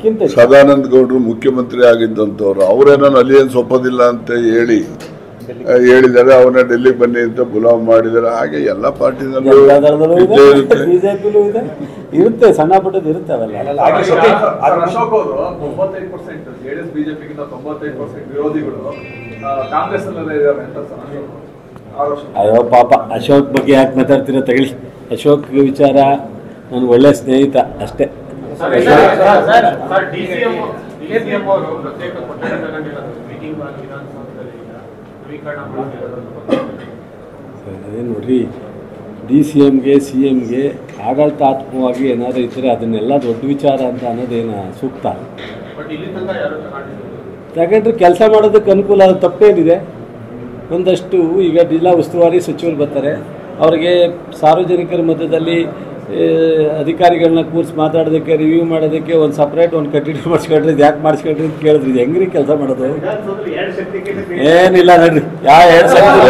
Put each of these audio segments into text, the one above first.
ಕಿಂತ ಸದಾನಂದ ಗೌಡರು ಮುಖ್ಯಮಂತ್ರಿ ಆಗಿದ್ದಂಥವ್ರು ಅವರೇನೋ ಅಲಿಯನ್ಸ್ ಒಪ್ಪೋದಿಲ್ಲ ಅಂತ ಹೇಳಿ ಆ, ಹೇಳಿದ್ದಾರೆ ಅವನ್ನ ಡೆಲ್ಲಿಗೆ ಬನ್ನಿ ಅಂತ ಬುಲಾವ್ ಮಾಡಿದ್ದಾರೆ ಹಾಗೆ ಎಲ್ಲ ಪಾರ್ಟಿನಲ್ಲೂ ಜನತಾದಳದಲ್ಲೂ ಇದೆ ಇದ್ದೇ ಇರುತ್ತೆ ಬಿಜೆಪಿಲೂ ಇದೆ ಇರುತ್ತೆ ಸಣ್ಣ ಪುಟ್ಟದ್ದು ಇರುತ್ತೆ ಅವೆಲ್ಲ ಹಾಗೆ ಸತೀಶ್ ಆದ್ರೆ ಅಶೋಕ್ ಅವರು ತೊಂಬತ್ತೈದು ಪರ್ಸೆಂಟ್ ಜೆಡಿಎಸ್ ಬಿಜೆಪಿಗಿಂತ ತೊಂಬತ್ತೈದು ಪರ್ಸೆಂಟ್ ವಿರೋಧಿಗಳು ಆ, ಕಾಂಗ್ರೆಸ್ ಅಲ್ಲೇ ಇದ್ದಾರೆ ಅಂತ ಸರ್ ಅಶೋಕ್ ಆರೋಪ ಅಯ್ಯೋ ಪಾಪ ಅಶೋಕ್ ಬಗ್ಗೆ ಯಾಕೆ ಮಾತಾಡ್ತೀರ ತಗೊಳ್ಳಿ ಅಶೋಕ್ ವಿಚಾರ ನನ್ನ ಒಳ್ಳೆ ಸ್ನೇಹಿತ ಅಷ್ಟೇ ಸರ್ ಸರ್ ಡಿಸಿಎಂ ಡಿಸಿಎಂ ಅವರು ಪ್ರತ್ಯೇಕ ಕೊಠಡಿ ತಗೊಂಡಿರೋದು ಮೀಟಿಂಗ್ ವಿಧಾನಸೌಧದಲ್ಲಿ ಈಗ ನವೀಕರಣ ಮಾಡ್ತಿರೋದು ಅದೇ ನೋಡ್ರಿ ಡಿ ಸಿ ಎಮ್ಗೆ ಸಿ ಎಮ್ಗೆ ಆಡಳಿತಾತ್ಮಕವಾಗಿ ಏನಾದರೂ ಇದ್ದರೆ ಅದನ್ನೆಲ್ಲ ದೊಡ್ಡ ವಿಚಾರ ಅಂತ ಅನ್ನೋದೇನು ಸೂಕ್ತ ಬಟ್ ಇಲ್ಲಿ ತನಕ ಯಾರು ತಗೊಂಡಿದ್ರು ಯಾಕಂದ್ರೆ ಕೆಲಸ ಮಾಡೋದಕ್ಕೆ ಅನುಕೂಲ ಅದು ತಪ್ಪೇನಿದೆ ಒಂದಷ್ಟು ಈಗ ಜಿಲ್ಲಾ ಉಸ್ತುವಾರಿ ಸಚಿವರು ಬರ್ತಾರೆ ಅವರಿಗೆ ಸಾರ್ವಜನಿಕರ ಮಧ್ಯದಲ್ಲಿ ಆ, ಅಧಿಕಾರಿಗಳನ್ನ ಕೂರಿಸಿ ಮಾತಾಡೋದಕ್ಕೆ ರಿವ್ಯೂ ಮಾಡೋದಕ್ಕೆ ಒಂದು ಸಪ್ರೇಟ್ ಒಂದು ಕಟ್ಟಿಡ ಮಾಡಿಸ್ಕೊಂಡ್ರೆ ಇದು ಯಾಕೆ ಮಾಡಿಸ್ಕೊಂಡ್ರಿ ಅಂತ ಕೇಳಿದ್ರಿ ಇದು ಹೆಂಗ್ರಿ ಕೆಲಸ ಮಾಡೋದು ಏನಿಲ್ಲ ನೋಡ್ರಿ ಯಾವ ಎರಡು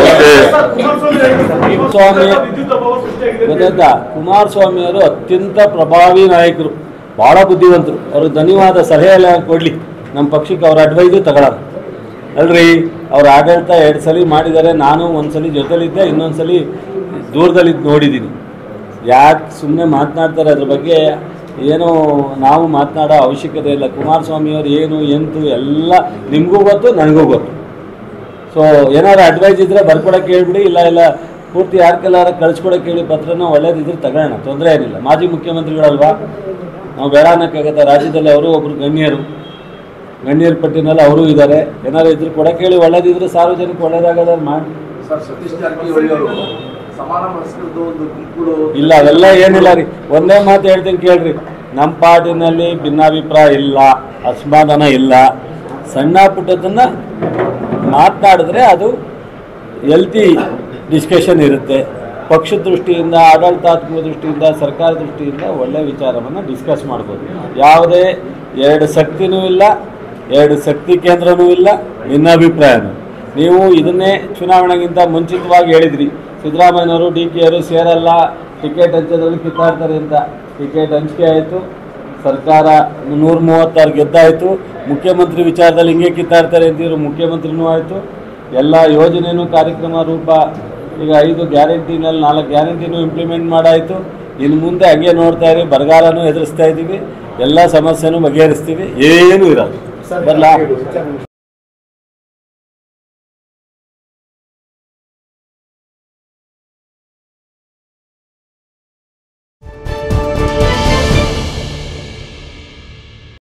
ಸ್ವಾಮಿ ಗೊತ್ತಾಯ್ತಾ ಕುಮಾರಸ್ವಾಮಿ ಅವರು ಅತ್ಯಂತ ಪ್ರಭಾವಿ ನಾಯಕರು ಭಾಳ ಬುದ್ಧಿವಂತರು ಅವ್ರಿಗೆ ಧನ್ಯವಾದ ಸಲಹೆ ಎಲ್ಲ ಕೊಡಲಿ ನಮ್ಮ ಪಕ್ಷಕ್ಕೆ ಅವ್ರ ಅಡ್ವೈಸು ತಗೊಳ್ಳೋಣ ಅಲ್ರಿ ಅವ್ರ ಆಡಳಿತ ಎರಡು ಸಲ ಮಾಡಿದ್ದಾರೆ ನಾನು ಒಂದ್ಸಲಿ ಜೊತೆಲಿದ್ದೆ ಇನ್ನೊಂದ್ಸಲಿ ದೂರದಲ್ಲಿದ್ದು ನೋಡಿದ್ದೀನಿ ಯಾಕೆ ಸುಮ್ಮನೆ ಮಾತನಾಡ್ತಾರೆ ಅದ್ರ ಬಗ್ಗೆ ಏನೋ ನಾವು ಮಾತನಾಡೋ ಅವಶ್ಯಕತೆ ಇಲ್ಲ ಕುಮಾರಸ್ವಾಮಿಯವರು ಏನು ಎಂತು ಎಲ್ಲ ನಿಮಗೂ ಗೊತ್ತು ನನಗೂ ಗೊತ್ತು ಸೊ ಏನಾದ್ರು ಅಡ್ವೈಸ್ ಇದ್ರೆ ಬರ್ಕೊಡಕ್ಕೆ ಹೇಳ್ಬಿಡಿ ಇಲ್ಲ ಇಲ್ಲ ಪೂರ್ತಿ ಯಾರ ಕೆಲಾರ ಕಳ್ಸ್ಕೊಡಕ್ಕೆ ಹೇಳಿ ಪತ್ರನ ಒಳ್ಳೇದಿದ್ರೆ ತಗೊಳ್ಳೋಣ ತೊಂದರೆ ಏನಿಲ್ಲ ಮಾಜಿ ಮುಖ್ಯಮಂತ್ರಿಗಳಲ್ವಾ ನಾವು ಬೇಡ ಅನ್ನೋಕ್ಕಾಗತ್ತೆ ರಾಜ್ಯದಲ್ಲಿ ಅವರು ಒಬ್ರು ಗಣ್ಯರು ಗಣ್ಯರ ಪಟ್ಟಿನಲ್ಲಿ ಅವರು ಇದ್ದಾರೆ ಏನಾದ್ರು ಇದ್ರೆ ಕೊಡಕ್ಕೆ ಹೇಳಿ ಒಳ್ಳೇದಿದ್ರೆ ಸಾರ್ವಜನಿಕ ಒಳ್ಳೇದಾಗದಾದ್ರೆ ಮಾಡಿ ಸರ್ ಸತೀಶ್ ಜಾರಕಿಹೊಳಿ ಅವರು ಸಮಾನ ಮನಸ್ಕರದ್ದು ಒಂದು ಗುಂಪುಗಳು ಇಲ್ಲ ಅವೆಲ್ಲ ಏನಿಲ್ಲ ರೀ ಒಂದೇ ಮಾತು ಹೇಳ್ತೀನಿ ಕೇಳ್ರಿ ನಮ್ಮ ಪಾರ್ಟಿನಲ್ಲಿ ಭಿನ್ನಾಭಿಪ್ರಾಯ ಇಲ್ಲ ಅಸಮಾಧಾನ ಇಲ್ಲ ಸಣ್ಣ ಪುಟ್ಟದನ್ನ ಮಾತನಾಡಿದ್ರೆ ಅದು ಎಲ್ತಿ ಡಿಸ್ಕಷನ್ ಇರುತ್ತೆ ಪಕ್ಷ ದೃಷ್ಟಿಯಿಂದ ಆಡಳಿತಾತ್ಮಕ ದೃಷ್ಟಿಯಿಂದ ಸರ್ಕಾರ ದೃಷ್ಟಿಯಿಂದ ಒಳ್ಳೆ ವಿಚಾರವನ್ನು ಡಿಸ್ಕಸ್ ಮಾಡ್ಬೋದು ಯಾವುದೇ ಎರಡು ಶಕ್ತಿನೂ ಇಲ್ಲ ಎರಡು ಶಕ್ತಿ ಕೇಂದ್ರನೂ ಇಲ್ಲ ಭಿನ್ನಾಭಿಪ್ರಾಯನೂ ನೀವು ಇದನ್ನೇ ಚುನಾವಣೆಗಿಂತ ಮುಂಚಿತವಾಗಿ ಹೇಳಿದ್ರಿ ಸಿದ್ದರಾಮಯ್ಯನವರು ಡಿ ಕೆ ಅವರು ಸೇರಲ್ಲ ಟಿಕೆಟ್ ಹಂಚೋದ್ರಲ್ಲಿ ಕಿತ್ತಾಡ್ತಾರೆ ಅಂತ ಟಿಕೆಟ್ ಹಂಚಿಕೆ ಆಯಿತು ಸರ್ಕಾರ ನೂರ ಮೂವತ್ತಾರು ಗೆದ್ದಾಯಿತು ಮುಖ್ಯಮಂತ್ರಿ ವಿಚಾರದಲ್ಲಿ ಹಿಂಗೆ ಕಿತ್ತಾಡ್ತಾರೆ ಅಂತಿದ್ರು ಮುಖ್ಯಮಂತ್ರಿನೂ ಆಯಿತು ಎಲ್ಲ ಯೋಜನೆನೂ ಕಾರ್ಯಕ್ರಮ ರೂಪ ಈಗ ಐದು ಗ್ಯಾರಂಟಿನಲ್ಲಿ ನಾಲ್ಕು ಗ್ಯಾರಂಟಿನೂ ಇಂಪ್ಲಿಮೆಂಟ್ ಮಾಡಾಯಿತು ಇನ್ನು ಮುಂದೆ ಹಂಗೆ ನೋಡ್ತಾ ಇರಿ ಬರಗಾಲನೂ ಎದುರಿಸ್ತಾ ಇದ್ದೀವಿ ಎಲ್ಲ ಸಮಸ್ಯೆನೂ ಬಗೆಹರಿಸ್ತೀವಿ ಏನೂ ಇರಲ್ಲ ಬರಲಾ